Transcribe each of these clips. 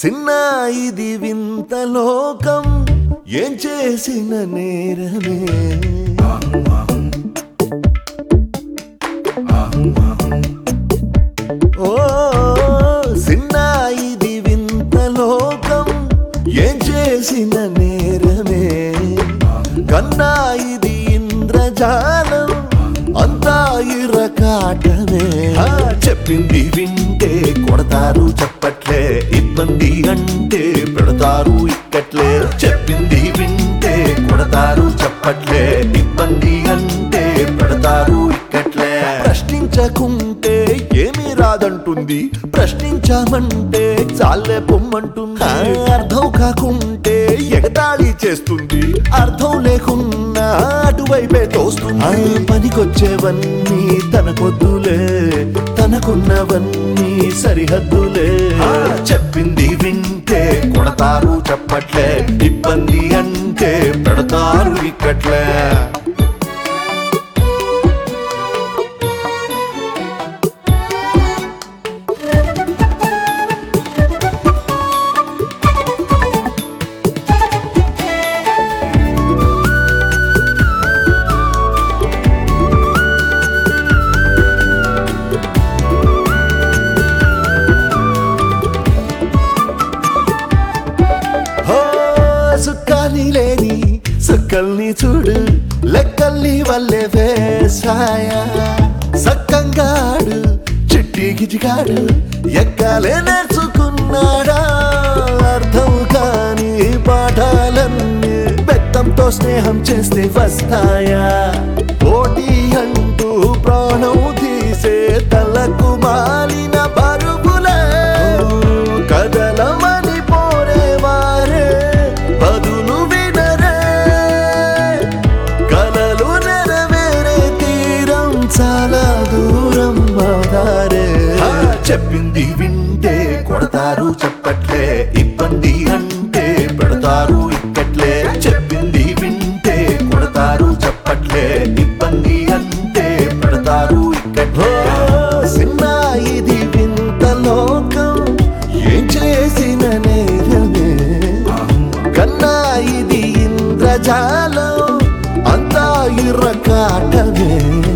సిన్న ఇది వింత లోకం ఏం చేసిన నేరమే ఓ సిన్న ఇది వింత లోకం ఏం చేసిన నేరమే కన్నా ఇది ఇంద్రజాలం అంతా ఇరకాటమే ఆ, చెప్పింది వింటే కొడతారు చెప్పట్లే ఇబ్బంది అంటే పెడతారు ఇక్కట్లే చెప్పింది వింటే కొడతారు చెప్పట్లే ఇబ్బంది అంటే పెడతారు ఇక్కట్లే ప్రశ్నించకుంటే ఏమీ రాదంటుంది ప్రశ్నించామంటే చాలే పొమ్మంటుంది ఆ, అర్థం కాకుంటే ఎగతాళి చేస్తుంది అర్థం లేకున్నా అటువైపే తోస్తుంది ఆ, పనికొచ్చేవన్నీ తనకొద్దులే తనకున్నవన్నీ సరిహద్దులే ఆ, చెప్పింది వింటే కొడతారు చెప్పట్లే ఇబ్బంది అంటే పెడతారు ఇక్కట్లే హో సుక్కల్ని లేని సుక్కల్ని చూడు లెక్కల్ని వల్లే వేసాయ సక్కంగాడు చిట్టి గిజిగాడు ఎక్కలే నేర్చుకున్నాడా అర్థం కాని పాఠాలన్నీ బెత్తంతో స్నేహం చేస్తే వస్తాయా పోటీ అంటూ ప్రాణం తీసే తలకు మాలిన బరువులే కదలమని పోరేవారే బదులు వినరే కలలు నెరవేరే తీరం చాలా దూరం మాదారే ఆ, చెప్పింది వింటే కొడతారు చెప్పట్లే ఇబ్బంది అంటే పెడతారు ఇక్కట్లే చెప్పింది వింటే కొడతారు చెప్పట్లే ఇబ్బంది అంటే పెడతారు ఇక్కట్లే సిన్న ఇది వింత లోకం ఏం చేసిన నేరమే కన్నా ఇది ఇంద్రజాలం అంతా ఇర్రకాటమే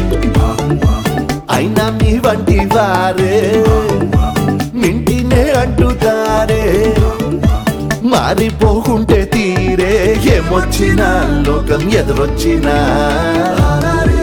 అయినా మీ వంటి వారే మింటినే అంటుతారే మారిపోకుంటే తీరే ఏమొచ్చినా లోకం ఎదురొచ్చినా